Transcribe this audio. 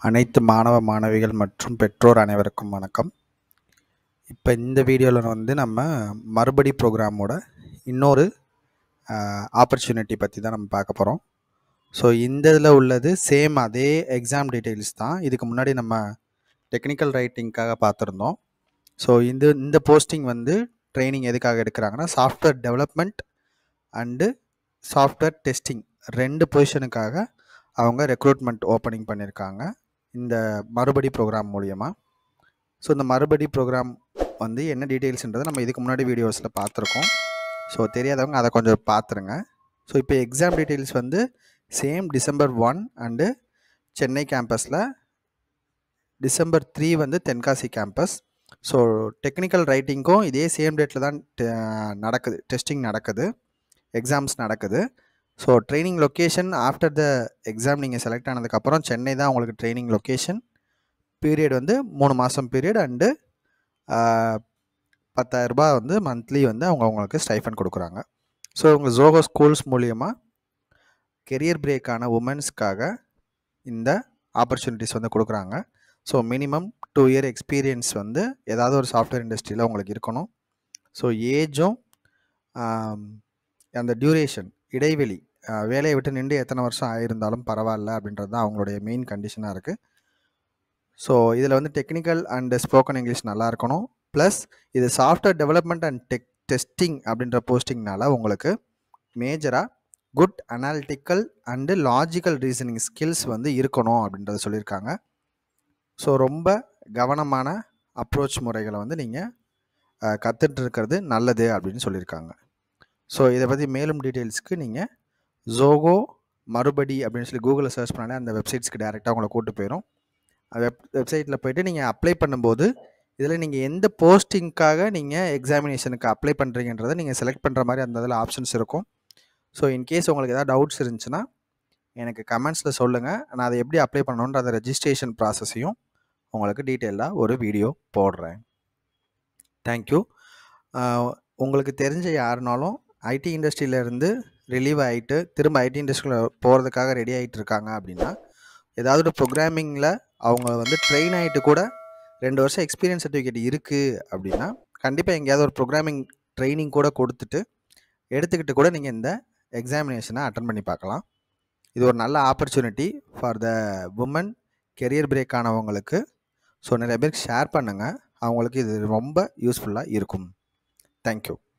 அனைத்து மாணவ மாணவிகள் மற்றும் பெற்றோர் அனைவருக்கும் வணக்கம் இப்போ இந்த வீடியோவில் வந்து நம்ம மறுபடி ப்ரோக்ராமோட இன்னொரு ஆப்பர்ச்சுனிட்டி பற்றி தான் நம்ம பார்க்க போகிறோம் ஸோ இந்த இதில் உள்ளது சேம் அதே எக்ஸாம் டீட்டெயில்ஸ் தான் இதுக்கு முன்னாடி நம்ம டெக்னிக்கல் ரைட்டிங்க்காக பார்த்துருந்தோம் ஸோ இந்த இந்த போஸ்டிங் வந்து ட்ரைனிங் எதுக்காக எடுக்கிறாங்கன்னா software development and software testing ரெண்டு பொசிஷனுக்காக அவங்க ரெக்ரூட்மெண்ட் ஓப்பனிங் பண்ணியிருக்காங்க இந்த மறுபடி ப்ரோக்ராம் மூலியமாக ஸோ இந்த மறுபடி ப்ரோக்ராம் வந்து என்ன டீட்டெயில்ஸ்ன்றதை நம்ம இதுக்கு முன்னாடி வீடியோஸில் பார்த்துருக்கோம் ஸோ தெரியாதவங்க அதை கொஞ்சம் பார்த்துருங்க ஸோ இப்போ எக்ஸாம் டீட்டெயில்ஸ் வந்து same December one and Chennai கேம்பஸில் டிசம்பர் த்ரீ வந்து தென்காசி கேம்பஸ் ஸோ டெக்னிக்கல் ரைட்டிங்க்கும் இதே சேம் டேட்டில் தான் te- நடக்குது டெஸ்டிங் நடக்குது எக்ஸாம்ஸ் நடக்குது so training location after the exam நீங்கள் செலக்ட் ஆனதுக்கப்புறம் சென்னை தான் உங்களுக்கு ட்ரைனிங் லொக்கேஷன் பீரியட் வந்து மூணு மாதம் பீரியட் அண்டு பத்தாயிரரூபா வந்து மந்த்லி வந்து அவங்க உங்களுக்கு ஸ்டைஃபன் கொடுக்குறாங்க ஸோ உங்கள் ஜோகோ ஸ்கூல்ஸ் மூலியமாக கெரியர் பிரேக்கான உமன்ஸ்க்காக இந்த ஆப்பர்ச்சுனிட்டிஸ் வந்து கொடுக்குறாங்க so minimum two year experience வந்து ஏதாவது ஒரு சாஃப்ட்வேர் இண்டஸ்ட்ரியில் உங்களுக்கு இருக்கணும் ஸோ ஏஜும் அந்த டியூரேஷன் இடைவெளி ஆஹ் வேலையை விட்டு நின்று எத்தனை வருஷம் ஆயிருந்தாலும் பரவாயில்ல அப்படின்றது தான் அவங்களுடைய மெயின் கண்டிஷனாக இருக்குது ஸோ இதில் வந்து டெக்னிக்கல் அண்ட் ஸ்போக்கன் இங்கிலீஷ் நல்லா இருக்கணும் ப்ளஸ் இது software development and tech testing அப்படின்ற போஸ்டிங்னால உங்களுக்கு மேஜராக good analytical and logical reasoning skills வந்து இருக்கணும் அப்படின்றத சொல்லியிருக்காங்க ஸோ ரொம்ப கவனமான அப்ரோச் முறைகளை வந்து நீங்கள் கற்றுட்டு இருக்கிறது நல்லது அப்படின்னு சொல்லியிருக்காங்க ஸோ இதை பற்றி மேலும் டீட்டெயில்ஸ்க்கு நீங்கள் ஜோகோ மறுபடி அப்படின்னு சொல்லி கூகுளில் சர்ச் பண்ணாலே அந்த வெப்சைட்ஸ்க்கு டேரெக்டாக உங்களை கூட்டு போயிடும் வெப் வெப்சைட்டில் போயிட்டு நீங்கள் அப்ளை பண்ணும்போது இதில் நீங்கள் எந்த போஸ்டிங்க்காக நீங்கள் எக்ஸாமினேஷனுக்கு அப்ளை பண்ணுறீங்கன்றதை நீங்கள் செலக்ட் பண்ணுற மாதிரி அந்த இதில் ஆப்ஷன்ஸ் இருக்கும் ஸோ இன்கேஸ் உங்களுக்கு ஏதாவது டவுட்ஸ் இருந்துச்சுன்னா எனக்கு கமெண்ட்ஸில் சொல்லுங்கள் நான் அதை எப்படி அப்ளை பண்ணணுன்ற அந்த ரெஜிஸ்ட்ரேஷன் ப்ராசஸையும் உங்களுக்கு டீட்டெயிலாக ஒரு வீடியோ போடுறேன் தேங்க்யூ உங்களுக்கு தெரிஞ்ச யாருனாலும் ஐடி இண்டஸ்ட்ரியிலேருந்து ரிலீவ் ஆகிட்டு திரும்ப ஐடி இண்டஸ்ட்ரியில் போகிறதுக்காக ரெடி ஆகிட்டு இருக்காங்க அப்படின்னா ஏதாவது ஒரு ப்ரோக்ராமிங்கில் அவங்க வந்து ட்ரெயின் ஆகிட்டு கூட ரெண்டு வருஷம் எக்ஸ்பீரியன்ஸ் சர்டிஃபிகேட் இருக்குது அப்படின்னா கண்டிப்பாக எங்கேயாவது ஒரு ப்ரோக்ராமிங் ட்ரைனிங் கூட கொடுத்துட்டு எடுத்துக்கிட்டு கூட நீங்கள் இந்த எக்ஸாமினேஷனை அட்டன் பண்ணி பார்க்கலாம் இது ஒரு நல்ல opportunity for the woman career break ஆனவங்களுக்கு ஸோ நிறைய பேருக்கு ஷேர் பண்ணுங்கள் அவங்களுக்கு இது ரொம்ப யூஸ்ஃபுல்லாக இருக்கும் தேங்க்யூ